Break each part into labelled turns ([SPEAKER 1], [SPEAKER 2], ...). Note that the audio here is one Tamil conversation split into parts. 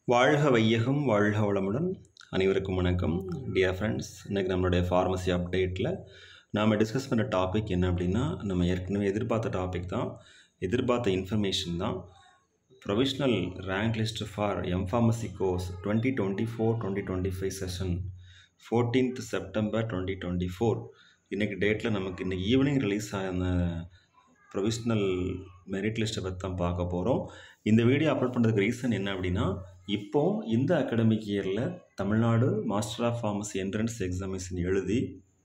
[SPEAKER 1] வாழ்க வையகம் வாழ்க வளமுடன் அனைவருக்கும் வணக்கம் டியர் ஃப்ரெண்ட்ஸ் இன்றைக்கி நம்மளுடைய ஃபார்மசி அப்டேட்டில் நாம் டிஸ்கஸ் பண்ண டாபிக் என்ன அப்படின்னா நம்ம ஏற்கனவே எதிர்பார்த்த டாபிக் தான் எதிர்பார்த்த இன்ஃபர்மேஷன் தான் provisional rank list for M pharmacy course twenty twenty four twenty twenty five session fourteenth September twenty twenty four இன்றைக்கி டேட்டில் நமக்கு இன்றைக்கி ஈவினிங் ரிலீஸ் ஆன ப்ரொவிஷ்னல் மெரிட் லிஸ்ட்டை பற்றி தான் பார்க்க போகிறோம் இந்த வீடியோ அப்லோட் பண்ணுறதுக்கு ரீசன் என்ன அப்படின்னா இப்போ இந்த அகாடமிக் இயரில் Tamil Nadu master of pharmacy entrance examination எழுதி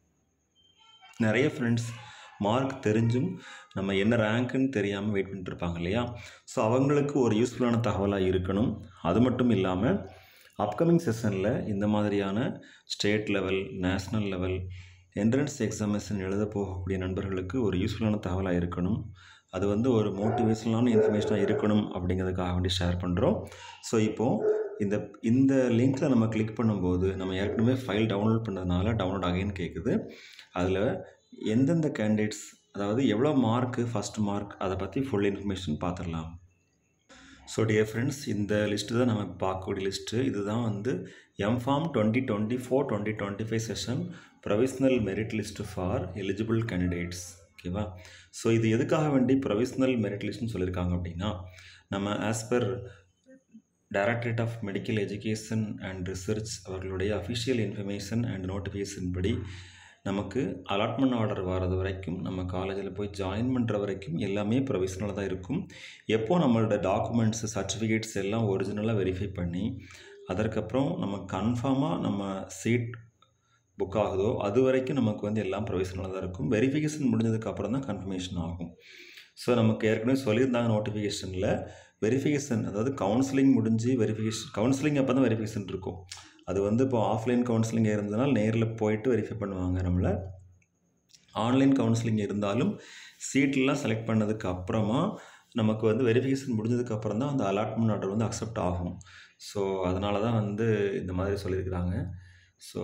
[SPEAKER 1] நிறைய ஃப்ரெண்ட்ஸ் மார்க் தெரிஞ்சும் நம்ம என்ன ரேங்க்குன்னு தெரியாமல் வெயிட் பண்ணிட்டு இருப்பாங்க இல்லையா ஸோ அவங்களுக்கு ஒரு யூஸ்ஃபுல்லான தகவலாக இருக்கணும் அது மட்டும் இல்லாமல் அப்கமிங் செஷனில் இந்த மாதிரியான state level national level entrance examination எழுத போகக்கூடிய நண்பர்களுக்கு ஒரு யூஸ்ஃபுல்லான தகவலாக இருக்கணும் அது வந்து ஒரு மோட்டிவேஷனலான இன்ஃபர்மேஷனாக இருக்கணும் அப்படிங்கிறதுக்காக வேண்டி ஷேர் பண்ணுறோம் ஸோ இப்போது இந்த இந்த லிங்க்கில் நம்ம கிளிக் பண்ணும்போது நம்ம ஏற்கனவே ஃபைல் டவுன்லோட் பண்ணதுனால டவுன்லோட் அகைன் கேட்குது அதில் எந்தெந்த கேண்டிடேட்ஸ் அதாவது எவ்வளோ மார்க்கு ஃபஸ்ட் மார்க் அதை பற்றி ஃபுல் இன்ஃபர்மேஷன் பார்த்துடலாம் ஸோ டியர் ஃப்ரெண்ட்ஸ் இந்த லிஸ்ட்டு தான் நம்ம பார்க்கக்கூடிய லிஸ்ட்டு இதுதான் வந்து M pharm twenty twenty four twenty twenty five session provisional merit list for eligible candidates ஓகேவா ஸோ இது எதுக்காக வேண்டி ப்ரொவிஷ்னல் மெரிட் லிஸ்ட்னு சொல்லியிருக்காங்க அப்படின்னா நம்ம as per directorate of medical education and research அவர்களுடைய அஃபிஷியல் இன்ஃபர்மேஷன் அண்ட் நோட்டிஃபிகேஷன் படி நமக்கு அலாட்மெண்ட் ஆர்டர் வர்றது வரைக்கும் நம்ம காலேஜில் போய் ஜாயின் பண்ணுற வரைக்கும் எல்லாமே ப்ரொவிஷ்னலாக தான் இருக்கும் எப்போ நம்மளோட டாக்குமெண்ட்ஸு சர்டிஃபிகேட்ஸ் எல்லாம் ஒரிஜினலாக வெரிஃபை பண்ணி அதற்கப்புறம் நம்ம கன்ஃபார்மாக நம்ம சீட் புக் ஆகுதோ அது வரைக்கும் நமக்கு வந்து எல்லாம் ப்ரொவிஷனலாக தான் இருக்கும் வெரிஃபிகேஷன் முடிஞ்சதுக்கப்புறம் தான் கன்ஃபர்மேஷன் ஆகும் ஸோ நமக்கு ஏற்கனவே சொல்லியிருந்தாங்க நோட்டிஃபிகேஷனில் வெரிஃபிகேஷன் அதாவது கவுன்சிலிங் முடிஞ்சு வெரிஃபிகேஷன் கவுன்சிலிங் அப்போ தான் வெரிஃபிகேஷன் இருக்கும் அது வந்து இப்போ ஆஃப்லைன் கவுன்சிலிங் இருந்ததுனால நேரில் போயிட்டு வெரிஃபை பண்ணுவாங்க நம்மளை ஆன்லைன் கவுன்சிலிங் இருந்தாலும் சீட்லாம் செலக்ட் பண்ணதுக்கு அப்புறமா நமக்கு வந்து வெரிஃபிகேஷன் முடிஞ்சதுக்கு அப்புறம் தான் அந்த அலாட்மெண்ட் ஆர்டர் வந்து அக்செப்ட் ஆகும் ஸோ அதனால தான் வந்து இந்த மாதிரி சொல்லியிருக்கிறாங்க ஸோ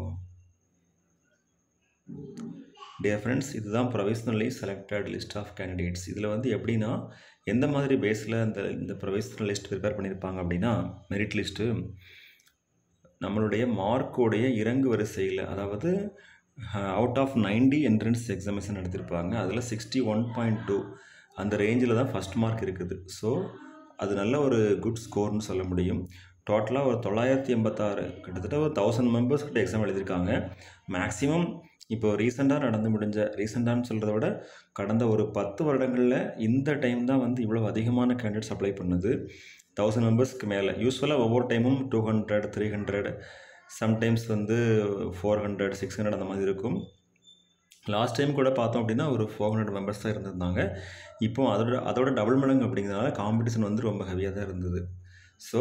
[SPEAKER 1] டியர் ஃப்ரெண்ட்ஸ் இதுதான் provisionally selected list of candidates இதில் வந்து எப்படின்னா எந்த மாதிரி பேஸில் இந்த இந்த ப்ரொவிஷ்னல் லிஸ்ட் ப்ரிப்பேர் பண்ணியிருப்பாங்க அப்படின்னா மெரிட் லிஸ்ட்டு நம்மளுடைய மார்க்கோடைய இறங்கு வரிசையில் அதாவது out of ninety entrance examination எடுத்திருப்பாங்க அதில் சிக்ஸ்டி ஒன் பாயிண்ட் டூ அந்த ரேஞ்சில் தான் ஃபஸ்ட் மார்க் இருக்குது ஸோ அது நல்ல ஒரு குட் ஸ்கோர்னு சொல்ல முடியும் டோட்டலாக ஒரு தொள்ளாயிரத்தி எண்பத்தாறு கிட்டத்தட்ட ஒரு தௌசண்ட் மெம்பர்ஸ் கிட்ட எக்ஸாம் எழுதியிருக்காங்க மேக்ஸிமம் இப்போ ரீசெண்டாக நடந்து முடிஞ்ச ரீசெண்டான்னு சொல்கிறத விட கடந்த ஒரு பத்து வருடங்களில் இந்த டைம் தான் வந்து இவ்வளோ அதிகமான கேண்டிடேட்ஸ் அப்ளை பண்ணுது தௌசண்ட் மெம்பர்ஸ்க்கு மேலே யூஸ்வலாக ஒவ்வொரு டைமும் two hundred three hundred sometimes வந்து ஃபோர் ஹண்ட்ரட் சிக்ஸ் ஹண்ட்ரட் அந்த மாதிரி இருக்கும் லாஸ்ட் டைம் கூட பார்த்தோம் அப்படின்னா ஒரு ஃபோர் ஹண்ட்ரட் மெம்பர்ஸ் தான் இருந்திருந்தாங்க இப்போ அதோட அதோட டபுள் மடங்கு அப்படிங்கிறதுனால காம்படிஷன் வந்து ரொம்ப ஹெவியாக தான் இருந்தது ஸோ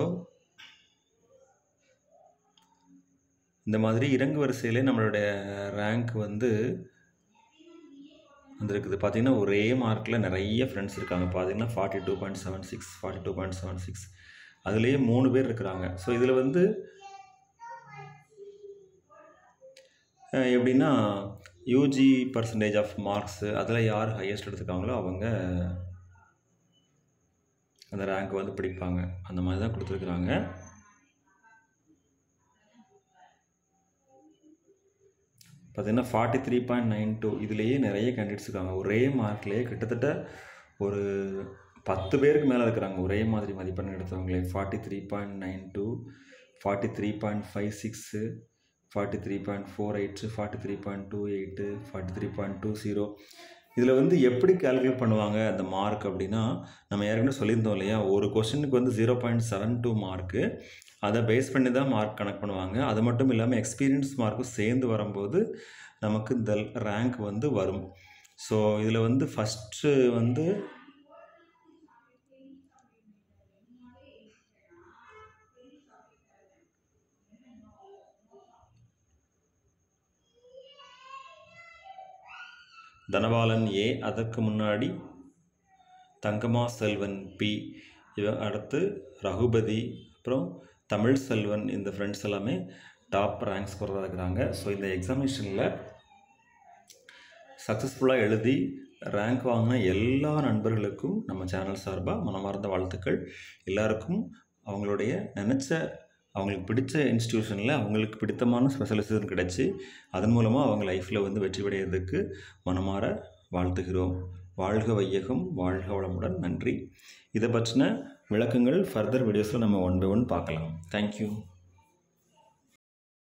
[SPEAKER 1] இந்த மாதிரி இறங்கு வரிசையிலே நம்மளுடைய ரேங்க் வந்து வந்திருக்குது பார்த்தீங்கன்னா ஒரே மார்க்கில் நிறைய ஃப்ரெண்ட்ஸ் இருக்காங்க பார்த்தீங்கன்னா forty two point seven six forty two point seven six அதுலேயே மூணு பேர் இருக்கிறாங்க ஸோ இதில் வந்து எப்படின்னா யூஜி பர்சன்டேஜ் ஆஃப் மார்க்ஸு அதில் யார் ஹையஸ்ட் எடுத்துக்காங்களோ அவங்க அந்த ரேங்க் வந்து பிடிப்பாங்க அந்த மாதிரி தான் கொடுத்துருக்குறாங்க பார்த்திங்கன்னா forty three point nine two இதுலேயே நிறைய கேண்டிடேட்ஸ் இருக்காங்க ஒரே மார்க்லேயே கிட்டத்தட்ட ஒரு பத்து பேருக்கு மேலே இருக்கிறாங்க ஒரே மாதிரி மதிப்பெண் எடுத்தவங்களே forty three point nine two forty three point five six forty three point four eights forty three point two eight forty three point two zero இதில் வந்து எப்படி கேல்குலேட் பண்ணுவாங்க அந்த மார்க் அப்படின்னா நம்ம ஏற்கனவே சொல்லியிருந்தோம் இல்லையா ஒரு கொஷனுக்கு வந்து zero point seven two mark அதை பேஸ் பண்ணி தான் மார்க் கணக்கு பண்ணுவாங்க அது மட்டும் இல்லாமல் எக்ஸ்பீரியன்ஸ் மார்க்கும் சேர்ந்து வரும்போது நமக்கு இந்த ரேங்க் வந்து வரும் ஸோ இதில் வந்து ஃபஸ்ட்டு வந்து தனபாலன் ஏ அதற்கு முன்னாடி தங்கமா செல்வன் பி இவன் அடுத்து ரகுபதி அப்புறம் தமிழ் செல்வன் இந்த ஃப்ரெண்ட்ஸ் எல்லாமே டாப் ரேங்க்ஸ் போகிறதா இருக்கிறாங்க ஸோ இந்த எக்ஸாமினேஷனில் சக்ஸஸ்ஃபுல்லாக எழுதி ரேங்க் வாங்கின எல்லா நண்பர்களுக்கும் நம்ம சேனல் சார்பாக மனமார்ந்த வாழ்த்துக்கள் எல்லாருக்கும் அவங்களுடைய நினச்ச அவங்களுக்கு பிடிச்ச இன்ஸ்டியூஷனில் அவங்களுக்கு பிடித்தமான ஸ்பெஷலிசம் கிடச்சி அதன் மூலமாக அவங்க லைஃப்பில் வந்து வெற்றி அடைகிறதுக்கு மனமாற வாழ்த்துகிறோம் வாழ்க வையகம் வாழ்க வளமுடன் நன்றி இதை பற்றின விளக்கங்கள் ஃபர்தர் வீடியோஸில் நம்ம ஒன் பை ஒன் பார்க்கலாம் தேங்க்யூ